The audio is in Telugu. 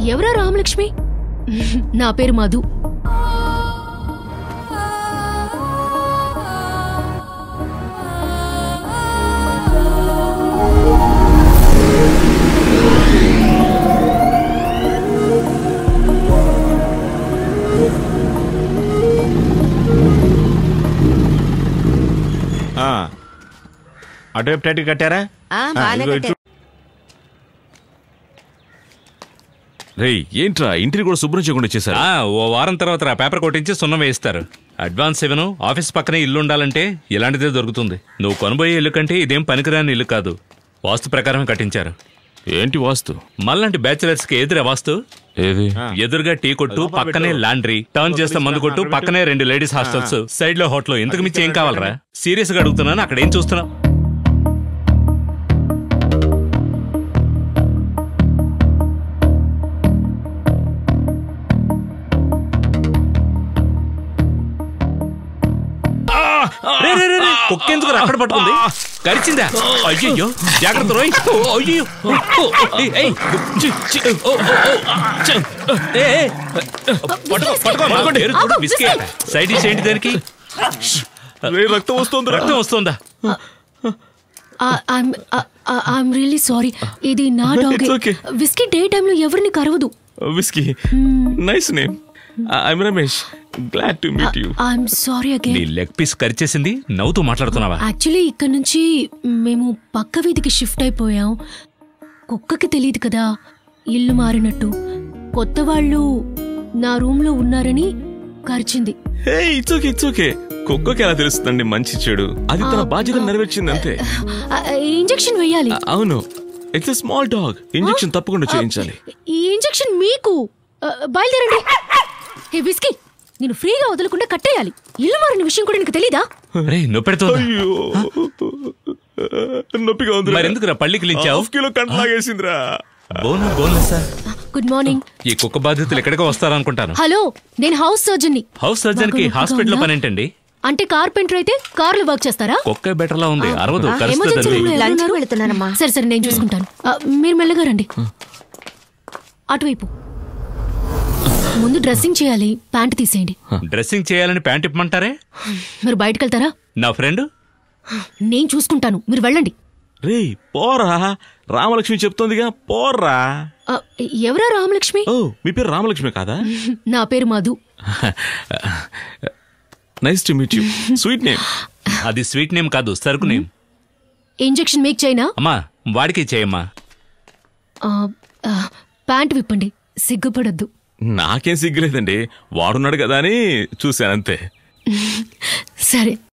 ఎవరా రామలక్ష్మి నా పేరు మధు ఆ. అటువైపు టైట్ కట్టారా ఆ, ఆ, బాగానే ఇదిగో కట్టారు. ఇటు- రేయ్ ఏంట్రా ఇంటిని కూడా శుభ్రం చేయకుండా చేశారు ఆ, ఓ వారం తర్వాత రా పేపర్ కొట్టించి సున్నం వేయిస్తారు అడ్వాన్స్ ఇవ్వను ఆఫీస్ పక్కనే ఇల్లు ఉండాలంటే ఇలాంటిదే దొరుకుతుంది నువ్వు కొనబోయే ఇల్లు కంటే ఇదేం పనికిరాని ఇల్లు కాదు వాస్తు ప్రకారం కట్టించారు ఏంటి వాస్తు మళ్ళంటి బ్యాచిలర్స్ కి ఎదురే వాస్తు ఏది ఎదురుగా టీ కొట్టు పక్కనే లాండ్రీ టర్న్ చేస్తే మందు కొట్టు పక్కనే రెండు లేడీస్ హాస్టల్స్ సైడ్ లో హోటల్ ఇంతకు మించి ఏం కావాలరా సీరియస్ గా అడుగుతున్నాను అక్కడ ఏం చూస్తున్నావు రే, రే, రే, రే, కుక్కెందుకు రా అక్కడ పట్టుకుంది కరిచిందా అయ్యో జాగ్రత్త రోయ్ ఓ, అయ్యో ఓ, ఓ, ఏయ్, ఏయ్, చి, చి, ఓ, ఓ, ఓ, చి, ఏ, ఏ, పట్టుకో పట్టుకో పట్టుకోండి పేరు చూడు, విస్కీ అట. సైడ్ డిష్ ఏంటి దానికి రక్తం వస్తుంది రక్తం వస్తుందా ఐఎమ్ రియల్లీ సారీ ఇది నా dog It's okay. Whisky day టైంలో ఎవరిని కరవదు whisky nice name I'm Ramesh glad to meet you I'm sorry నీ అగైన్ లెగ్ పీస్ కరిచేసింది నవ్వుతూ మాట్లాడుతున్నావా యాక్చువల్లీ ఇక్కడ నుంచి మేము పక్క వీధికి షిఫ్ట్ అయిపోయాం కుక్కకి తెలియదు కదా ఇల్లు మారినట్టు కొత్త వాళ్ళు నా రూమ్ లో ఉన్నారని కరిచింది hey it's okay it's okay కుక్కకి ఎలా తెలుస్తుందండి మంచి చెడు అది తన బాధ్యత నెరవేర్చింది అంతే ఆ, ఇంజెక్షన్ వేయాలి ఆ, అవును ఇట్స్ స్మాల్ డాగ్ ఇంజెక్షన్ తప్పకుండా చేయించాలి ఈ ఇంజెక్షన్ మీకు ఆ, బయలుదేరండి హే విస్కీ నేను ఫ్రీగా వదలకుండా కట్టేయాలి ఇల్లు మారిన విషయం కూడా నీకు తెలీదా రే నొప్పి పెడుతుందా అయ్యో నొప్పిగా ఉంది మరి ఎందుకురా పళ్ళికి లించావు హాఫ్ కిలో కంట లాగేసిందిరా బోనా బోనసా గుడ్ మార్నింగ్ ఈ కుక్క బాధితులు ఎక్కడికో వస్తారనుకుంటాను హలో నేను హౌస్ సర్జన్ ని హౌస్ సర్జన్ కి బాగా హాస్పిటల్ నొప్పిగా పని ఏంటండి అంటే కార్పెంటర్ అయితే కార్లు వర్క్ చేస్తారా కుక్క బెటర్ లా ఉంది అరవదు ఎమర్జెన్సీ కరుస్తుంది రూమ్ లో ఎవరు లంచ్కి ఉన్నారు? వెళుతున్నానమ్మా. సరే సరే నేను చూసుకుంటాను ఆ, మీరు మెల్లగా రండి అటువైపు ముందు డ్రెస్సింగ్ చేయాలి ప్యాంట్ తీసేయండి డ్రెస్సింగ్ చేయాలని ప్యాంట్ ఇప్పమంటారే మీరు బయటకు వెళ్తారా నా ఫ్రెండ్ నేను చూసుకుంటాను మీరు వెళ్ళండి రే పోరా రామలక్ష్మి చెప్తోందిగా పోరా ఆ, ఎవరా రామలక్ష్మి ఓ మీ పేరు రామలక్ష్మి కాదా నా పేరు Madhu nice to meet you sweet name అది స్వీట్ నేమ్ కాదు సరుకు నేమ్ ఇంజెక్షన్ మేక్ చేయనా అమ్మా వాడికి చేయమ్మా ఆ, ఆ, ప్యాంట్ విప్పండి సిగ్గుపడొద్దు నాకేం సిగ్గులేదండి వాడున్నాడు కదా అని చూశానంతే సరే